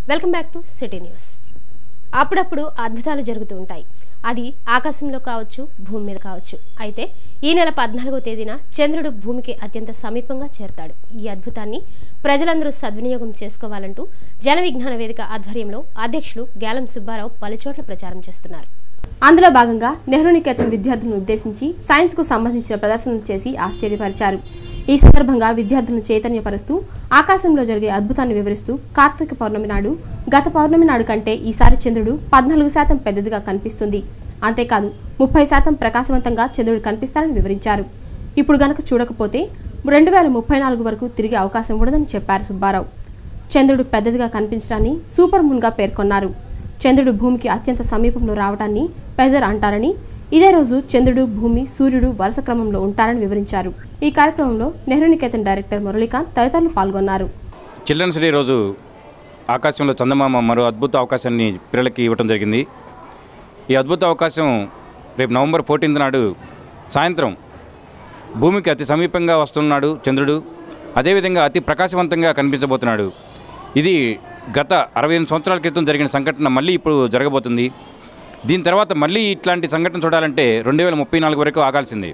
welcome back to City News అప్పుడప్పుడు అద్భుతాలు జరుగుతూ ఉంటాయి అది ఆకాశంలో కావచ్చు భూమి మీద కావచ్చు అయితే ఈ నెల పద్నాలుగో తేదీన చంద్రుడు భూమికి అత్యంత సమీపంగా చేరతాడు ఈ అద్భుతాన్ని ప్రజలందరూ సద్వినియోగం చేసుకోవాలంటూ జన విజ్ఞాన వేదిక ఆధ్వర్యంలో అధ్యక్షులు గ్యాలం సుబ్బారావు పలుచోట్ల ప్రచారం చేస్తున్నారు అందులో భాగంగా నెహ్రూ నికేతన్ విద్యార్థులను ఉద్దేశించి సైన్స్ కు సంబంధించిన ప్రదర్శనలు చేసి ఆశ్చర్యపరిచారు ఈ సందర్భంగా విద్యార్థులను చైతన్యపరుస్తూ ఆకాశంలో జరిగే అద్భుతాన్ని వివరిస్తూ కార్తీక పౌర్ణమి నాడు గత పౌర్ణమి నాడు కంటే ఈసారి చంద్రుడు పద్నాలుగు శాతం పెద్దదిగా కనిపిస్తుంది అంతేకాదు ముప్పై శాతం ప్రకాశవంతంగా చంద్రుడు కనిపిస్తారని వివరించారు ఇప్పుడు గనక చూడకపోతే రెండు వేల ముప్పై నాలుగు వరకు తిరిగే అవకాశం ఉండదని చెప్పారు సుబ్బారావు చంద్రుడు పెద్దదిగా కనిపించడాన్ని సూపర్ మూన్గా పేర్కొన్నారు చంద్రుడు భూమికి అత్యంత సమీపంలో రావడాన్ని పెజర్ అంటారని ఇదే రోజు చంద్రుడు భూమి సూర్యుడు వరుస క్రమంలో ఉంటారని వివరించారు ఈ కార్యక్రమంలో నెహ్రూ నికేతన్ డైరెక్టర్ మురళీకాంత్ తదితరులు పాల్గొన్నారు చిల్డ్రన్స్ డే రోజు ఆకాశంలో చందమామ మరో అద్భుత అవకాశాన్ని పిల్లలకి ఇవ్వటం జరిగింది ఈ అద్భుత అవకాశం రేపు నవంబర్ ఫోర్టీన్త్ నాడు సాయంత్రం భూమికి అతి సమీపంగా వస్తున్నాడు చంద్రుడు అదేవిధంగా అతి ప్రకాశవంతంగా కనిపించబోతున్నాడు ఇది గత అరవై ఎనిమిది సంవత్సరాల క్రితం జరిగిన సంఘటన మళ్ళీ ఇప్పుడు జరగబోతుంది దీని తర్వాత మళ్ళీ ఇట్లాంటి సంఘటన చూడాలంటే రెండు వేల ముప్పై నాలుగు వరకు ఆగాల్సింది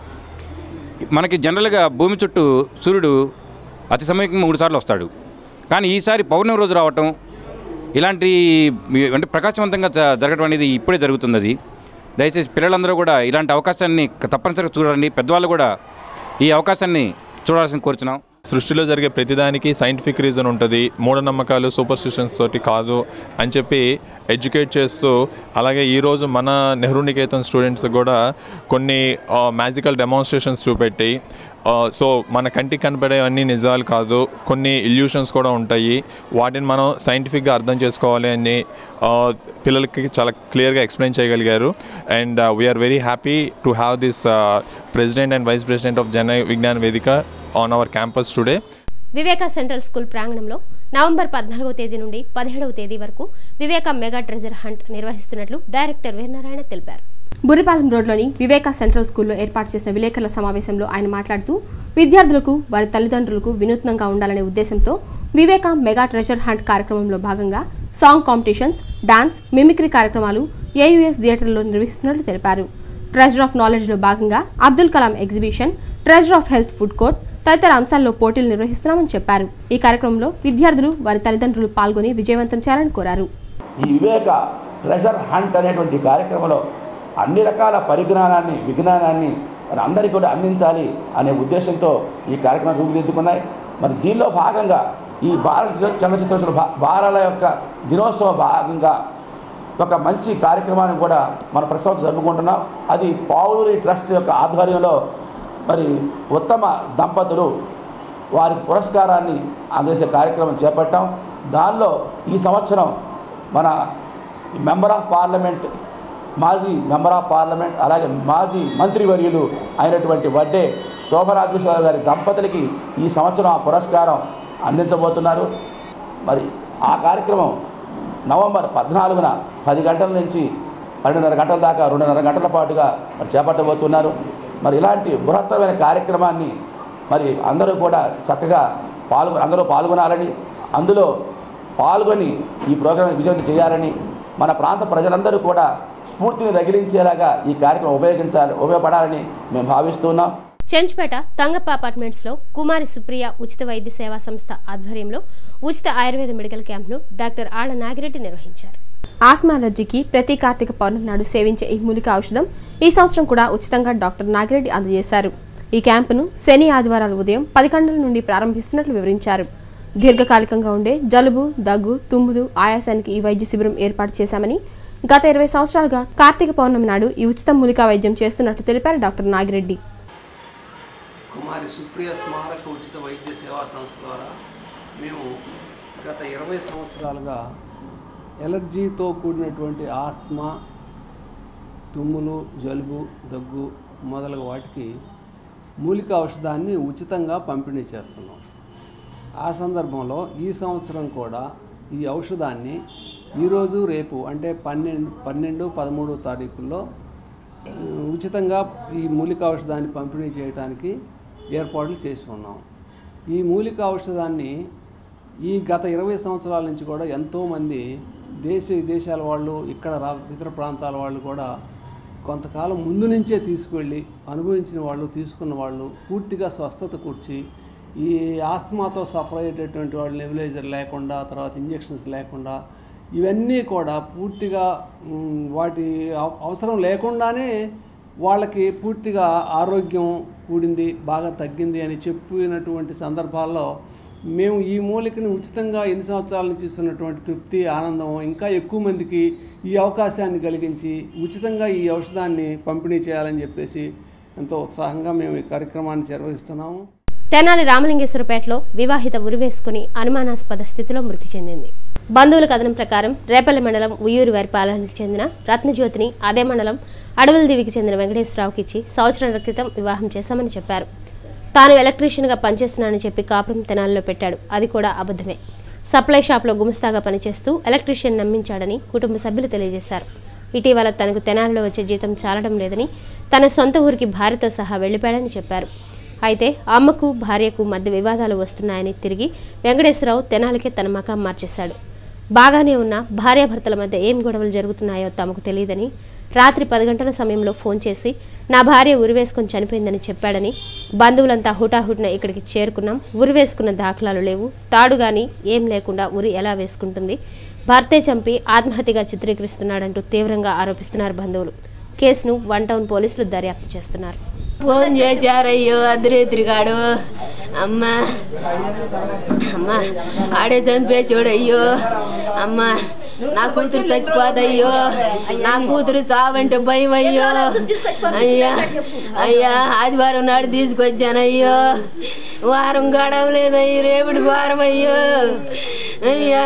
మనకి జనరల్గా భూమి చుట్టూ సూర్యుడు అతి సమయంగా మూడు సార్లు వస్తాడు కానీ ఈసారి పౌర్ణమి రోజు రావటం ఇలాంటి అంటే ప్రకాశవంతంగా జ- జరగడం అనేది ఇప్పుడే జరుగుతుంది అది దయచేసి పిల్లలందరూ కూడా ఇలాంటి అవకాశాన్ని తప్పనిసరిగా చూడండి పెద్దవాళ్ళు కూడా ఈ అవకాశాన్ని చూడాల్సింది కోరుచున్నాం సృష్టిలో జరిగే ప్రతిదానికి సైంటిఫిక్ రీజన్ ఉంటుంది మూఢనమ్మకాలు సూపర్ స్టిషన్స్ తోటి కాదు అని చెప్పి ఎడ్యుకేట్ చేస్తూ అలాగే ఈరోజు మన నెహ్రూ నికేతన్ స్టూడెంట్స్ కూడా కొన్ని మ్యాజికల్ డెమాన్స్ట్రేషన్స్ చూపెట్టి ఆ, సో మన కంటికి కనపడేవన్నీ నిజాలు కాదు కొన్ని ఇల్యూషన్స్ కూడా ఉంటాయి వాటిని మనం సైంటిఫిక్గా అర్థం చేసుకోవాలి అని ఆ, పిల్లలకి చాలా క్లియర్గా ఎక్స్ప్లెయిన్ చేయగలిగారు and we are very happy to have this president and vice president of Jana Vignana Vedika on our campus today Viveka central school ప్రాంగణంలో నవంబర్ పద్నాలుగవ తేదీ నుండి పదిహేడవ తేదీ వరకు వివేక మెగా ట్రెజర్ హంట్ నిర్వహిస్తున్నట్లు డైరెక్టర్ వీరనారాయణ తెలిపారు బురిపాలెం రోడ్లోని వివేక సెంట్రల్ స్కూల్లో ఏర్పాటు చేసిన విలేకరుల సమావేశంలో ఆయన మాట్లాడుతూ విద్యార్థులకు వారి తల్లిదండ్రులకు వినూత్నంగా ఉండాలనే ఉద్దేశంతో వివేక మెగా ట్రెజర్ హంట్ కార్యక్రమంలో భాగంగా సాంగ్ కాంపిటీషన్స్ డాన్స్ మిమిక్రీ కార్యక్రమాలు ఏయుఎస్ థియేటర్లో నిర్వహిస్తున్నట్లు తెలిపారు ట్రెజర్ ఆఫ్ నాలెడ్జ్లో భాగంగా Abdul Kalam exhibition treasure of health food court తదితర అంశాల్లో పోటీలు నిర్వహిస్తున్నామని చెప్పారు ఈ కార్యక్రమంలో విద్యార్థులు వారి తల్లిదండ్రులు పాల్గొని విజయవంతం చేయాలని కోరారు ఈ వివేక ట్రెజర్ హంట్ అనేటువంటి కార్యక్రమంలో అన్ని రకాల పరిజ్ఞానాన్ని విజ్ఞానాన్ని మరి అందరికీ కూడా అందించాలి అనే ఉద్దేశంతో ఈ కార్యక్రమం రూపుదిద్దుకున్నాయి మరి దీనిలో భాగంగా ఈ భారత చలనచిత్రోత్సవ భా- బాలల యొక్క దినోత్సవ భాగంగా ఒక మంచి కార్యక్రమాన్ని కూడా మన ప్రతి సంవత్సరం జరుపుకుంటున్నాం అది పావులూరి ట్రస్ట్ యొక్క ఆధ్వర్యంలో మరి ఉత్తమ దంపతులు వారి పురస్కారాన్ని అందేసే కార్యక్రమం చేపట్టాం దానిలో ఈ సంవత్సరం మన మెంబర్ ఆఫ్ పార్లమెంట్ మాజీ మెంబర్ ఆఫ్ పార్లమెంట్ అలాగే మాజీ మంత్రివర్యులు అయినటువంటి వడ్డే శోభనాద్రేశ్వర గారి దంపతులకి ఈ సంవత్సరం ఆ పురస్కారం అందించబోతున్నారు మరి ఆ కార్యక్రమం నవంబర్ పద్నాలుగున పది గంటల నుంచి పన్నెండున్నర గంటల దాకా రెండున్నర గంటల పాటుగా మరి చేపట్టబోతున్నారు మరి ఇలాంటి బృహత్తరమైన కార్యక్రమాన్ని మరి అందరూ కూడా చక్కగా పాల్గొ అందరూ పాల్గొనాలని అందులో పాల్గొని ఈ ప్రోగ్రాం విజయవంతం చేయాలని మన ప్రాంత ప్రజలందరూ కూడా స్ఫూర్తిని రగిలించేలాగా ఈ కార్యక్రమం ఉపయోగించాలి ఉపయోగపడాలని మేము భావిస్తున్నాం చెంచుపేట తంగప్ప అపార్ట్మెంట్స్ లో కుమారి సుప్రియ ఉచిత వైద్య సేవా సంస్థ ఆధ్వర్యంలో ఉచిత ఆయుర్వేద మెడికల్ క్యాంప్ను డాక్టర్ ఆళ్ల నాగిరెడ్డి నిర్వహించారు ఆస్మా అలర్జీకి ప్రతి కార్తీక పౌర్ణమి నాడు సేవించే ఈ మూలిక ఔషధం ఈ సంవత్సరం కూడా ఉచితంగా డాక్టర్ నాగిరెడ్డి అందజేశారు ఈ క్యాంపును శని ఆదివారాలు ఉదయం పది గంటల నుండి ప్రారంభిస్తున్నట్లు వివరించారు దీర్ఘకాలికంగా ఉండే జలుబు దగ్గు తుమ్ములు ఆయాసానికి ఈ వైద్య శిబిరం ఏర్పాటు చేశామని గత ఇరవై సంవత్సరాలుగా కార్తీక పౌర్ణమి నాడు ఈ ఉచిత మూలికా వైద్యం చేస్తున్నట్లు తెలిపారు డాక్టర్ నాగిరెడ్డి కుమారి సుప్రియ స్మారక ఉచిత వైద్య సేవా సంస్థ ద్వారా మేము గత ఇరవై సంవత్సరాలుగా ఎలర్జీతో కూడినటువంటి ఆస్తమా తుమ్ములు జలుబు దగ్గు మొదలగు వాటికి మూలిక ఔషధాన్ని ఉచితంగా పంపిణీ చేస్తున్నాం ఆ సందర్భంలో ఈ సంవత్సరం కూడా ఈ ఔషధాన్ని ఈరోజు రేపు అంటే పన్నెండు పన్నెండు పదమూడు తారీఖుల్లో ఆ, ఉచితంగా ఈ మూలిక ఔషధాన్ని పంపిణీ చేయడానికి ఏర్పాట్లు చేసి ఉన్నాం ఈ మూలిక ఔషధాన్ని ఈ గత ఇరవై సంవత్సరాల నుంచి కూడా ఎంతోమంది దేశ విదేశాల వాళ్ళు ఇక్కడ రా ఇతర ప్రాంతాల వాళ్ళు కూడా కొంతకాలం ముందు నుంచే తీసుకువెళ్ళి అనుభవించిన వాళ్ళు తీసుకున్న వాళ్ళు పూర్తిగా స్వస్థత కూర్చి ఈ ఆస్తమాతో సఫర్ అయ్యేటటువంటి వాళ్ళు నెబులైజర్ లేకుండా తర్వాత ఇంజెక్షన్స్ లేకుండా ఇవన్నీ కూడా పూర్తిగా మ్, వాటి అవ- అవసరం లేకుండానే వాళ్ళకి పూర్తిగా ఆరోగ్యం కూడింది బాగా తగ్గింది అని చెప్పినటువంటి సందర్భాల్లో మేము ఈ మూలికని ఉచితంగా ఎన్ని సంవత్సరాల నుంచి ఇస్తున్నటువంటి తృప్తి ఆనందం ఇంకా ఎక్కువ మందికి ఈ అవకాశాన్ని కలిగించి ఉచితంగా ఈ ఔషధాన్ని పంపిణీ చేయాలని చెప్పేసి ఎంతో ఉత్సాహంగా మేము ఈ కార్యక్రమాన్ని నిర్వహిస్తున్నాము తెనాలి రామలింగేశ్వరపేటలో వివాహిత ఉరివేసుకుని అనుమానాస్పద స్థితిలో మృతి చెందింది బంధువుల కథనం ప్రకారం రేపల్లి మండలం ఉయ్యూరి వారి పాలనకి చెందిన రత్నజ్యోతిని అదే మండలం అడవుల దివికి చెందిన వెంకటేశ్వరరావుకి ఇచ్చి సంవత్సరాల క్రితం వివాహం చేశామని చెప్పారు తాను ఎలక్ట్రీషియన్గా పనిచేస్తున్నానని చెప్పి కాపురం తెనాలిలో పెట్టాడు అది కూడా అబద్ధమే సప్లై షాప్లో గుమస్తాగా పనిచేస్తూ ఎలక్ట్రీషియన్ నమ్మించాడని కుటుంబ సభ్యులు తెలియజేశారు ఇటీవల తనకు తెనాలిలో వచ్చే జీతం చాలడం లేదని తన సొంత ఊరికి భార్యతో సహా వెళ్లిపోయాడని చెప్పారు అయితే అమ్మకు భార్యకు మధ్య వివాదాలు వస్తున్నాయని తిరిగి వెంకటేశ్వరరావు తెనాలికే తన మకాం మార్చేశాడు బాగానే ఉన్న భార్యాభర్తల మధ్య ఏం గొడవలు జరుగుతున్నాయో తమకు తెలియదని రాత్రి పది గంటల సమయంలో ఫోన్ చేసి నా భార్య ఉరివేసుకొని చనిపోయిందని చెప్పాడని బంధువులంతా హుటాహుటిన ఇక్కడికి చేరుకున్నాం ఉరి వేసుకున్న దాఖలాలు లేవు తాడు గాని ఏం లేకుండా ఉరి ఎలా వేసుకుంటుంది భర్తే చంపి ఆత్మహత్యగా చిత్రీకరిస్తున్నాడంటూ తీవ్రంగా ఆరోపిస్తున్నారు బంధువులు కేసును వన్ టౌన్ పోలీసులు దర్యాప్తు చేస్తున్నారు ఫోన్ చేశారయ్యో అర్ధరేత్రిగాడు అమ్మా అమ్మా ఆడే చంపే చూడయ్యో అమ్మా నా కూతురు చచ్చిపోదయ్యో నా కూతురు చావంటే భయం అయ్యో అయ్యా అయ్యా ఆదివారం నాడు తీసుకొచ్చానయ్యో వారం గడవలేదయ్యో రేపటికి వారం అయ్యో అయ్యా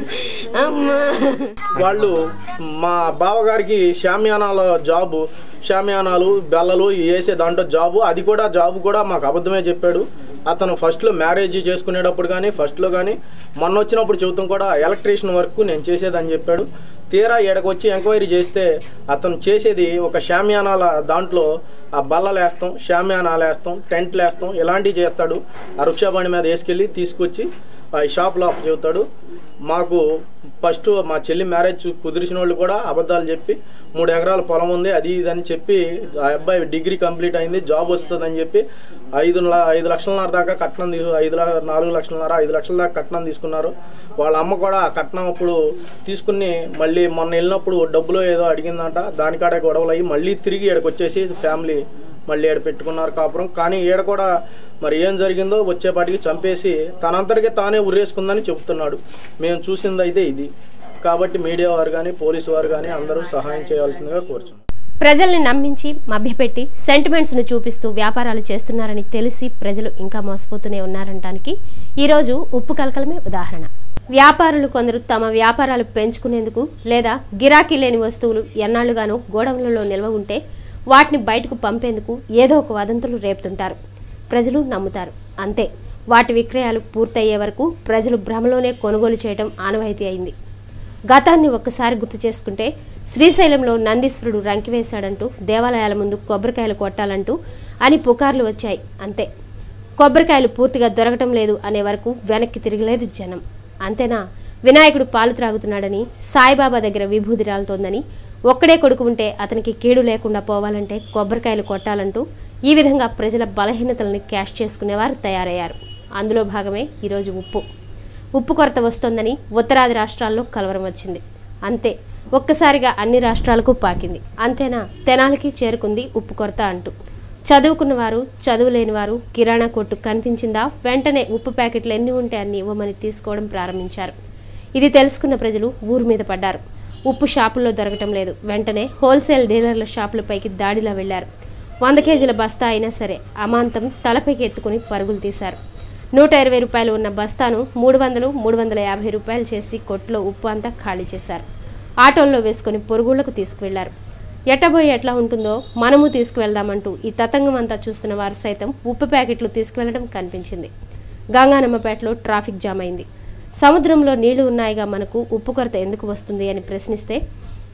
అమ్మా వాళ్ళు మా బావగారికి షామియానాలో జాబు షామియానాలు బెల్లలు వేసే దాంట్లో జాబు అది కూడా జాబు కూడా మాకు అబద్ధమే చెప్పాడు అతను ఫస్ట్లో మ్యారేజ్ చేసుకునేటప్పుడు కానీ ఫస్ట్లో కానీ మొన్న వచ్చినప్పుడు చెబుతాం కూడా ఎలక్ట్రీషియన్ వర్క్ నేను చేసేదని చెప్పాడు తీరా ఈడకు వచ్చి ఎంక్వైరీ చేస్తే అతను చేసేది ఒక షామియానాల దాంట్లో ఆ బల్లలు వేస్తాం షామియానాలు వేస్తాం టెంట్లు వేస్తాం ఇలాంటివి చేస్తాడు ఆ రుక్షా బండి మీద వేసుకెళ్ళి తీసుకొచ్చి ఆ షాప్లో అప్పు చెబుతాడు మాకు ఫస్ట్ మా చెల్లి మ్యారేజ్ కుదిరిసిన వాళ్ళు కూడా అబద్ధాలు చెప్పి మూడు ఎకరాల పొలం ఉంది అది ఇది అని చెప్పి ఆ అబ్బాయి డిగ్రీ కంప్లీట్ అయింది జాబ్ వస్తుందని చెప్పి ఐదు ల- ఐదు లక్షలన్నర దాకా కట్నం తీ ఐదు ల- నాలుగు లక్షలన్నర ఐదు లక్షల దాకా కట్నం తీసుకున్నారు వాళ్ళ అమ్మ కూడా ఆ కట్నం అప్పుడు తీసుకుని మళ్ళీ మొన్న వెళ్ళినప్పుడు డబ్బులు ఏదో అడిగిందంట దానికాడే గొడవలు అయ్యి మళ్ళీ తిరిగి ఈడకి వచ్చేసి ఫ్యామిలీ మళ్ళీ ఈడ పెట్టుకున్నారు కాపురం కానీ ఈడ కూడా మరి ఏం జరిగిందో వచ్చేపాటికి చంపేసి తనంతటికే తానే ఉరేసుకుందని చెబుతున్నాడు మేము చూసింది అయితే ఇది కాబట్టి మీడియా వారు కానీ పోలీసు వారు కానీ అందరూ సహాయం చేయాల్సిందిగా కోరుచున్నాం ప్రజల్ని నమ్మించి మభ్యపెట్టి సెంటిమెంట్స్ ను చూపిస్తూ వ్యాపారాలు చేస్తున్నారని తెలిసి ప్రజలు ఇంకా మోసపోతూనే ఉన్నారనటానికి ఈరోజు ఉప్పు కలకలమే ఉదాహరణ వ్యాపారులు కొందరు తమ వ్యాపారాలు పెంచుకునేందుకు లేదా గిరాకీ లేని వస్తువులు ఎన్నాళ్లుగానో గోడౌన్లలో నిల్వ ఉంటే వాటిని బయటకు పంపేందుకు ఏదో ఒక వదంతులు రేపుతుంటారు ప్రజలు నమ్ముతారు అంతే వాటి విక్రయాలు పూర్తయ్యే వరకు ప్రజలు భ్రమలోనే కొనుగోలు చేయడం ఆనవాయితీ అయింది గతాన్ని ఒక్కసారి గుర్తు చేసుకుంటే శ్రీశైలంలో నందీశ్వరుడు రంకివేశాడంటూ దేవాలయాల ముందు కొబ్బరికాయలు కొట్టాలంటూ అని పుకార్లు వచ్చాయి అంతే కొబ్బరికాయలు పూర్తిగా దొరకటం లేదు అనే వరకు వెనక్కి తిరగలేదు జనం అంతేనా వినాయకుడు పాలు త్రాగుతున్నాడని సాయిబాబా దగ్గర విభూది రాలుతోందని ఒక్కడే కొడుకు ఉంటే అతనికి కీడు లేకుండా పోవాలంటే కొబ్బరికాయలు కొట్టాలంటూ ఈ విధంగా ప్రజల బలహీనతలను క్యాష్ చేసుకునేవారు తయారయ్యారు అందులో భాగమే ఈరోజు ఉప్పు ఉప్పు కొరత వస్తోందని ఉత్తరాది రాష్ట్రాల్లో కలవరం వచ్చింది అంతే ఒక్కసారిగా అన్ని రాష్ట్రాలకు పాకింది అంతేనా తెనాలికి చేరుకుంది ఉప్పు కొరత అంటూ చదువుకున్న వారు చదువు లేని వారు కిరాణా కొట్టు కనిపించిందా వెంటనే ఉప్పు ప్యాకెట్లు ఎన్ని ఉంటే అన్ని ఇవ్వమని తీసుకోవడం ప్రారంభించారు ఇది తెలుసుకున్న ప్రజలు ఊరు మీద పడ్డారు ఉప్పు షాపుల్లో దొరకటం లేదు వెంటనే హోల్సేల్ డీలర్ల షాపులపైకి దాడిలా వెళ్లారు వంద కేజీల బస్తా అయినా సరే అమాంతం తలపైకి ఎత్తుకుని పరుగులు తీశారు నూట ఇరవై రూపాయలు ఉన్న బస్తాను మూడు వందలు మూడు వందల యాభై రూపాయలు చేసి కొట్లో ఉప్పు అంతా ఖాళీ చేశారు ఆటోల్లో వేసుకొని పొరుగుళ్లకు తీసుకువెళ్లారు ఎట్టబోయి ఎట్లా ఉంటుందో మనము తీసుకువెళ్దామంటూ ఈ తతంగం అంతా చూస్తున్న వారు సైతం ఉప్పు ప్యాకెట్లు తీసుకువెళ్లడం కనిపించింది గంగానమ్మపేటలో ట్రాఫిక్ జామ్ అయింది సముద్రంలో నీళ్లు ఉన్నాయిగా మనకు ఉప్పు కొరత ఎందుకు వస్తుంది అని ప్రశ్నిస్తే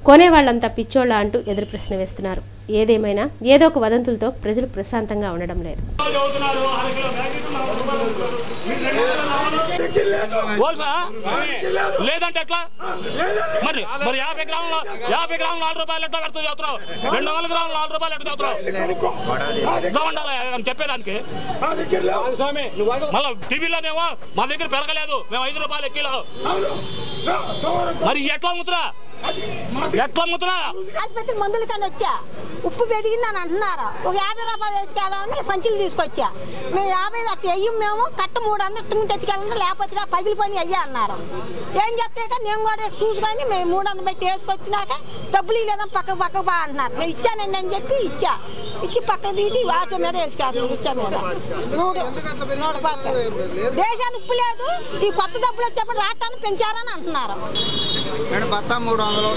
కొనేవాళ్ళంతా పిచ్చోళ్ళ అంటూ ఎదురు ప్రశ్న వేస్తున్నారు ఏదేమైనా ఏదో ఒక వదంతులతో ప్రజలు ప్రశాంతంగా ఉండడం లేదు హోల్సా లేదంటే ఎట్లా మరి మరి యాభై గ్రాములు యాభై గ్రాములు నాలుగు రూపాయలు ఎట్లా పెడుతుంది చదువుతున్నావు రెండు వందల గ్రాములు నాలుగు రూపాయలు ఎట్లా చదువుతున్నావు ఇంకా ఉండాలి అని చెప్పేదానికి మళ్ళీ టీవీలోనేమో మా దగ్గర పెరగలేదు మేము ఐదు రూపాయలు ఎక్కిలో మరి ఎట్లా అమ్ముతున్నా ఎట్లా అమ్ముతున్నా ఆసుపత్రి మందుల కన్నా వచ్చా ఉప్పు పెరిగిందని అంటున్నారు ఒక యాభై రూపాయలు వేసుకెళ్దామని సంచులు తీసుకొచ్చా మేము యాభై అట్ట వెయ్యి మేము కట్ట మూడు వందలు ఇట్టు తెచ్చుకెళ్ళండి లేకపోతే పగిలిపోయి అయ్యా అన్నారు ఏం చేస్తే నేను కూడా చూసుకొని మేము మూడు వందలు పెట్టి వేసుకొచ్చినాక డబ్బులు ఇవ్వలేదని పక్క పక్క బా అంటున్నారు నేను ఇచ్చానండి అని చెప్పి ఇచ్చా ఇచ్చి పక్క తీసి ఆటో మీద వేసుకెళ్తాను ఉచ్చ మీద నూడు నూట పక్క దేశానికి ఉప్పు లేదు ఈ కొత్త డబ్బులు వచ్చేప్పుడు రాష్ట్రాన్ని పెంచారని అంటున్నారు నేను బత్తా మూడు వందలు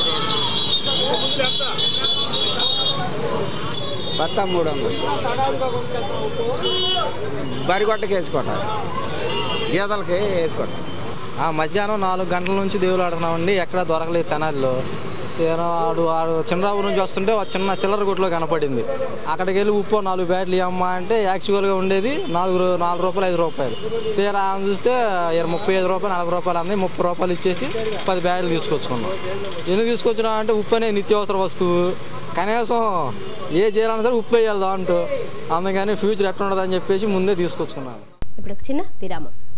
బత్తా మూడు వందలు బరిగొట్టకి వేసుకోవటం గీతలకి వేసుకోవటం ఆ మధ్యాహ్నం నాలుగు గంటల నుంచి దేవులు ఆడుతున్నామండి ఎక్కడా దొరకలేదు తెనాలిలో తీరా ఆడు ఆడు చిన్నరాబు నుంచి వస్తుంటే ఒక చిన్న చిల్లర గుట్లో కనపడింది అక్కడికి వెళ్ళి ఉప్పు నాలుగు బ్యాట్లు ఇవ్వమ్మా అంటే యాక్చువల్గా ఉండేది నాలుగు రూ- నాలుగు రూపాయలు ఐదు రూపాయలు తీరా ఆమె చూస్తే ఇరవై ముప్పై ఐదు రూపాయలు నలభై రూపాయలు అంది ముప్పై రూపాయలు ఇచ్చేసి పది బ్యాట్లు తీసుకొచ్చుకున్నాం ఎందుకు తీసుకొచ్చినా అంటే ఉప్పు అనేది నిత్యావసర వస్తువు కనీసం ఏ చేయాలన్నా సరే ఉప్పు వేయాలి దాంట్లో అందుకని ఫ్యూచర్ ఎట్లా ఉండదని చెప్పేసి ముందే తీసుకొచ్చుకున్నాను ఇప్పుడు ఒక చిన్న విరామం